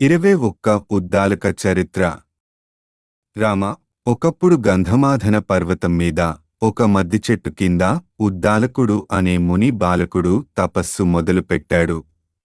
ఇరవై ఒక్క ఉద్దాలక చరిత్ర రామ ఒకప్పుడు గంధమాధన పర్వతం మీద ఒక మద్ది చెట్టు కింద ఉద్దాలకుడు అనే ముని బాలకుడు తపస్సు మొదలుపెట్టాడు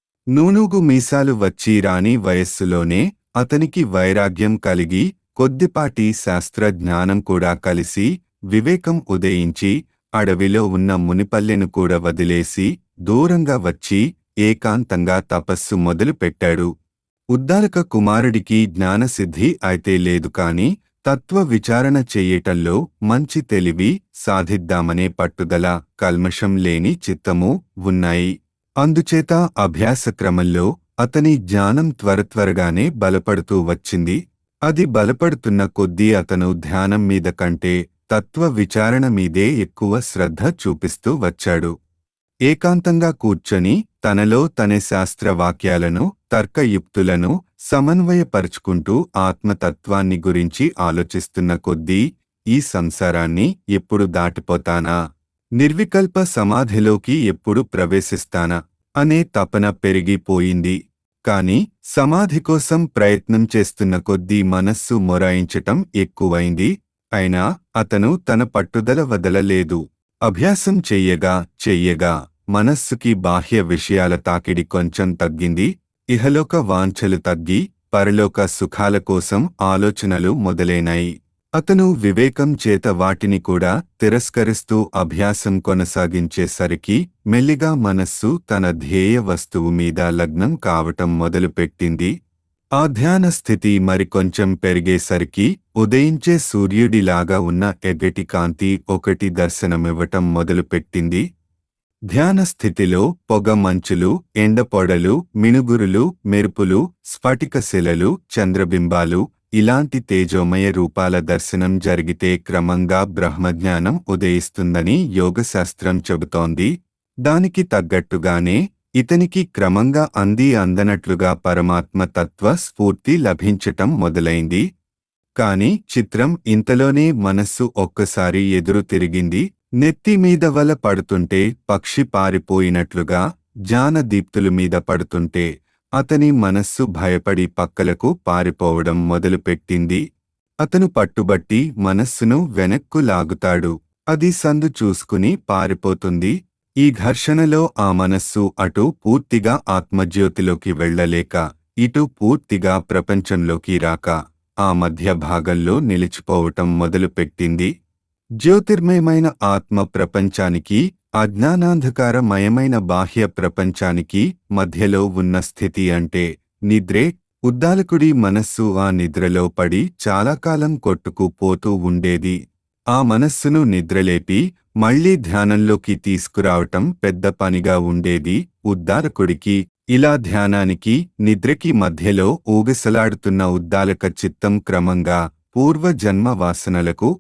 నూనూగు మీసాలు వచ్చి రాని వయస్సులోనే అతనికి వైరాగ్యం కలిగి కొద్దిపాటి శాస్త్ర జ్ఞానం కూడా కలిసి వివేకం ఉదయించి అడవిలో ఉన్న మునిపల్లెను కూడా వదిలేసి దూరంగా వచ్చి ఏకాంతంగా తపస్సు మొదలుపెట్టాడు ఉద్దాలక కుమారుడికి జ్ఞానసిద్ధి అయితే లేదు కాని తత్వ విచారణ చెయ్యటంలో మంచి తెలివి సాధిద్దామనే పట్టుదల కల్మషం లేని చిత్తము ఉన్నాయి అందుచేత అభ్యాస క్రమంలో అతని జ్ఞానం త్వరత్వరగానే బలపడుతూ వచ్చింది అది బలపడుతున్న కొద్దీ అతను ధ్యానం మీద కంటే తత్వ విచారణ మీదే ఎక్కువ శ్రద్ధ చూపిస్తూ వచ్చాడు ఏకాంతంగా కూర్చొని తనలో తన శాస్త్ర వాక్యాలను తర్కయుక్తులను సమన్వయపరుచుకుంటూ ఆత్మతత్వాన్ని గురించి ఆలోచిస్తున్న కొద్దీ ఈ సంసారాన్ని ఎప్పుడు దాటిపోతానా నిర్వికల్ప సమాధిలోకి ఎప్పుడు ప్రవేశిస్తానా అనే తపన పెరిగిపోయింది కాని సమాధి కోసం ప్రయత్నం చేస్తున్న కొద్దీ మనస్సు మొరాయించటం ఎక్కువైంది అయినా అతను తన పట్టుదల వదలలేదు అభ్యాసం చెయ్యగా చెయ్యగా మనస్సుకి బాహ్య విషయాల తాకిడి కొంచెం తగ్గింది ఇహలోక వాంఛలు తగ్గి పరలోక సుఖాల కోసం ఆలోచనలు మొదలైనాయి అతను వివేకం చేత వాటిని కూడా తిరస్కరిస్తూ అభ్యాసం కొనసాగించేసరికి మెల్లిగా మనస్సు తన ధ్యేయ వస్తువు మీద లగ్నం కావటం మొదలుపెట్టింది ఆ ధ్యాన స్థితి మరికొంచెం పెరిగేసరికి ఉదయించే సూర్యుడిలాగా ఉన్న ఎగటి కాంతి ఒకటి దర్శనమివ్వటం మొదలుపెట్టింది ధ్యాన స్థితిలో పొగ మంచులు ఎండపొడలు మినుగురులు మెరుపులు స్ఫటికశిలలు చంద్రబింబాలు ఇలాంటి తేజోమయ రూపాల దర్శనం జరిగితే క్రమంగా బ్రహ్మజ్ఞానం ఉదయిస్తుందని యోగశాస్త్రం చెబుతోంది దానికి తగ్గట్టుగానే ఇతనికి క్రమంగా అంది అందనట్లుగా పరమాత్మ తత్వ స్ఫూర్తి లభించటం మొదలైంది కాని చిత్రం ఇంతలోనే మనస్సు ఒక్కసారి ఎదురు తిరిగింది నెత్తి మీద వల పడుతుంటే పక్షి పారిపోయినట్లుగా జానదీప్తులు మీద పడుతుంటే అతని మనస్సు భయపడి పక్కలకు పారిపోవడం మొదలుపెట్టింది అతను పట్టుబట్టి మనస్సును వెనక్కు లాగుతాడు అది సందు చూసుకుని పారిపోతుంది ఈ ఘర్షణలో ఆ మనస్సు అటు పూర్తిగా ఆత్మజ్యోతిలోకి వెళ్ళలేక ఇటు పూర్తిగా ప్రపంచంలోకి రాక ఆ మధ్య భాగంలో నిలిచిపోవటం మొదలుపెట్టింది జ్యోతిర్మయమైన ఆత్మ ప్రపంచానికి అజ్ఞానాంధకారమయమైన బాహ్య ప్రపంచానికి మధ్యలో ఉన్న స్థితి అంటే నిద్రే ఉద్దాలకుడి మనస్సు ఆ నిద్రలో పడి చాలా కాలం కొట్టుకు పోతూ ఉండేది ఆ మనస్సును నిద్రలేపి మళ్లీ ధ్యానంలోకి తీసుకురావటం పెద్ద పనిగా ఉండేది ఉద్దారకుడికి ఇలా ధ్యానానికి నిద్రకి మధ్యలో ఊగసలాడుతున్న ఉద్దాలక చిత్తం క్రమంగా పూర్వజన్మ వాసనలకు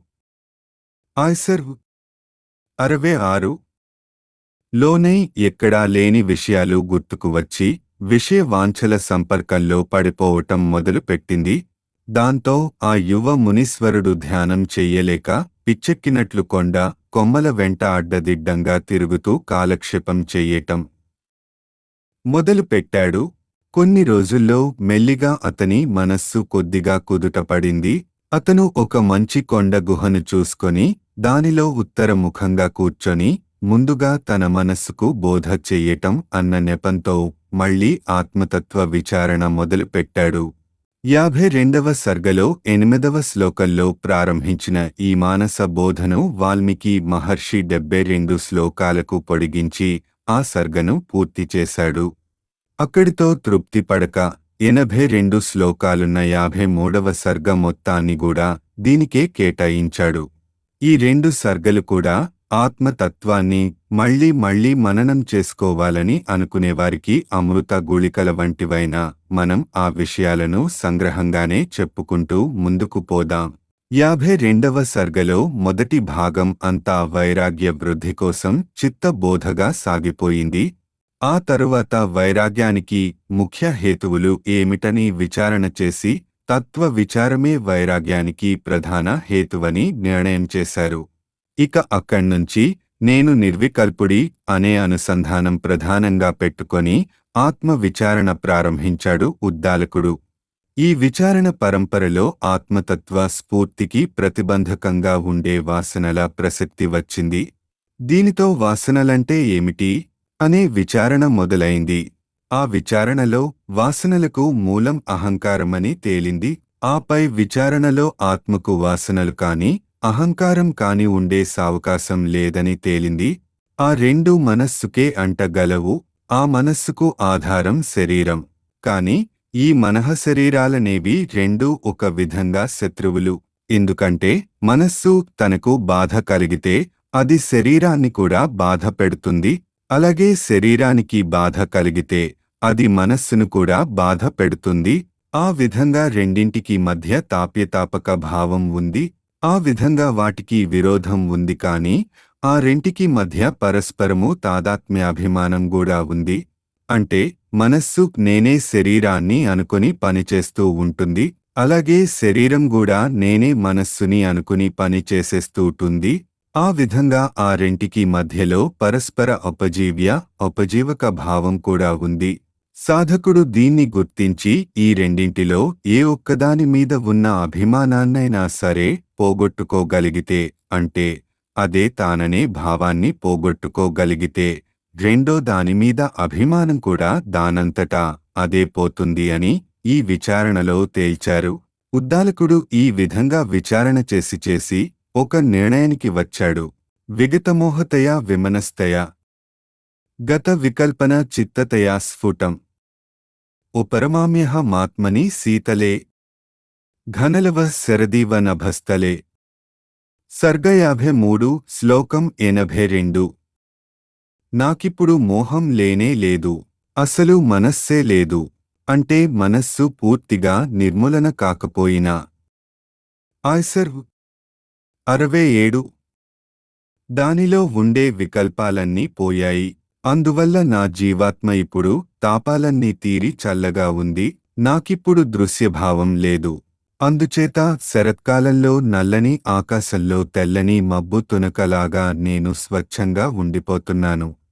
ఆయ్సర్ అరవై ఆరు లోనై ఎక్కడా లేని విషయాలు గుర్తుకు వచ్చి విషయ వాంఛల సంపర్కంలో పడిపోవటం మొదలుపెట్టింది దాంతో ఆ యువ మునీశ్వరుడు ధ్యానం చెయ్యలేక పిచ్చెక్కినట్లు కొండ కొమ్మల వెంట అడ్డదిడ్డంగా తిరుగుతూ కాలక్షేపం చెయ్యటం మొదలుపెట్టాడు కొన్ని రోజుల్లో మెల్లిగా అతని మనస్సు కొద్దిగా కుదుటపడింది అతను ఒక మంచి కొండ గుహను చూసుకొని దానిలో ఉత్తరముఖంగా కూర్చొని ముందుగా తన మనస్సుకు బోధ చెయ్యటం అన్న నెపంతో మళ్లీ ఆత్మతత్వ విచారణ మొదలుపెట్టాడు యాభై రెండవ సర్గలో ఎనిమిదవ శ్లోకంలో ప్రారంభించిన ఈ మానస బోధను వాల్మీకి మహర్షి డెబ్బై రెండు శ్లోకాలకు పొడిగించి ఆ సర్గను పూర్తి చేశాడు అక్కడితో తృప్తి పడక ఎనభై రెండు శ్లోకాలున్న యాభై మూడవ సర్గ మొత్తాన్ని కూడా దీనికే కేటాయించాడు ఈ రెండు సర్గలు కూడా ఆత్మతత్వాన్ని మళ్లీ మళ్లీ మననం చేసుకోవాలని అనుకునేవారికి అమృత గుళికల వంటివైన మనం ఆ విషయాలను సంగ్రహంగానే చెప్పుకుంటూ ముందుకు పోదాం యాభై రెండవ సర్గలో మొదటి భాగం అంతా వైరాగ్య వృద్ధి కోసం చిత్తబోధగా సాగిపోయింది ఆ తరువాత వైరాగ్యానికి ముఖ్య హేతువులు ఏమిటని విచారణ చేసి తత్వ విచారమే వైరాగ్యానికి ప్రధాన హేతువని నిర్ణయం చేశారు ఇక అక్కడ్నుంచి నేను నిర్వికల్పుడి అనే అనుసంధానం ప్రధానంగా పెట్టుకొని ఆత్మ విచారణ ప్రారంభించాడు ఉద్దాలకుడు ఈ విచారణ పరంపరలో ఆత్మతత్వ స్ఫూర్తికి ప్రతిబంధకంగా ఉండే వాసనల ప్రసక్తి వచ్చింది దీనితో వాసనలంటే ఏమిటి అనే విచారణ మొదలైంది ఆ విచారణలో వాసనలకు మూలం అహంకారమని తేలింది ఆపై విచారణలో ఆత్మకు వాసనలు కాని అహంకారం కాని ఉండే సావకాశం లేదని తేలింది ఆ రెండు మనస్సుకే అంటగలవు ఆ మనస్సుకు ఆధారం శరీరం కాని ఈ మనః శరీరాలనేవి రెండూ ఒక విధంగా శత్రువులు ఎందుకంటే మనస్సు తనకు బాధ కలిగితే అది శరీరాన్ని కూడా బాధ పెడుతుంది అలాగే శరీరానికి బాధ కలిగితే అది మనస్సును కూడా బాధ పెడుతుంది ఆ విధంగా రెండింటికి మధ్య తాప్యతాపక భావం ఉంది ఆ విధంగా వాటికి విరోధం ఉంది కాని ఆ రెంటికి మధ్య పరస్పరము తాదాత్మ్యాభిమానం కూడా ఉంది అంటే మనస్సు నేనే శరీరాన్ని అనుకుని పనిచేస్తూ ఉంటుంది అలాగే శరీరం కూడా నేనే మనస్సుని అనుకుని పని చేసేస్తూటుంది ఆ విధంగా ఆ రెంటికి మధ్యలో పరస్పర ఉపజీవ్య ఉపజీవక భావం కూడా ఉంది సాధకుడు దీన్ని గుర్తించి ఈ రెండింటిలో ఏ ఒక్కదాని మీద ఉన్న అభిమానాన్నైనా సరే పోగొట్టుకోగలిగితే అంటే అదే తాననే భావాన్ని పోగొట్టుకోగలిగితే రెండో దానిమీద అభిమానం కూడా దానంతటా అదే పోతుంది అని ఈ విచారణలో తేల్చారు ఉద్దాలకుడు ఈ విధంగా విచారణ చేసి చేసి ఒక నిర్ణయానికి వచ్చాడు విగతమోహతయా విమనస్తయా గత వికల్పన చిత్తతయా స్ఫుటం ఉపరమామ్యహమాత్మని శీతలే ఘనలవ శరదీవ నభస్థలే సర్గ యాభై మూడు శ్లోకం ఎనభై రెండు నాకిప్పుడు మోహం లేనే లేదు అసలు మనస్సే లేదు అంటే మనస్సు పూర్తిగా నిర్మూలన కాకపోయినా ఆయ్సర్ అరవై ఏడు దానిలో ఉండే వికల్పాలన్నీ పోయాయి అందువల్ల నా జీవాత్మ ఇప్పుడు తాపాలన్నీ తీరి చల్లగా ఉంది నాకిప్పుడు దృశ్యభావం లేదు అందుచేత శరత్కాలంలో నల్లని ఆకాశంలో తెల్లని మబ్బు తునకలాగా నేను స్వచ్ఛంగా ఉండిపోతున్నాను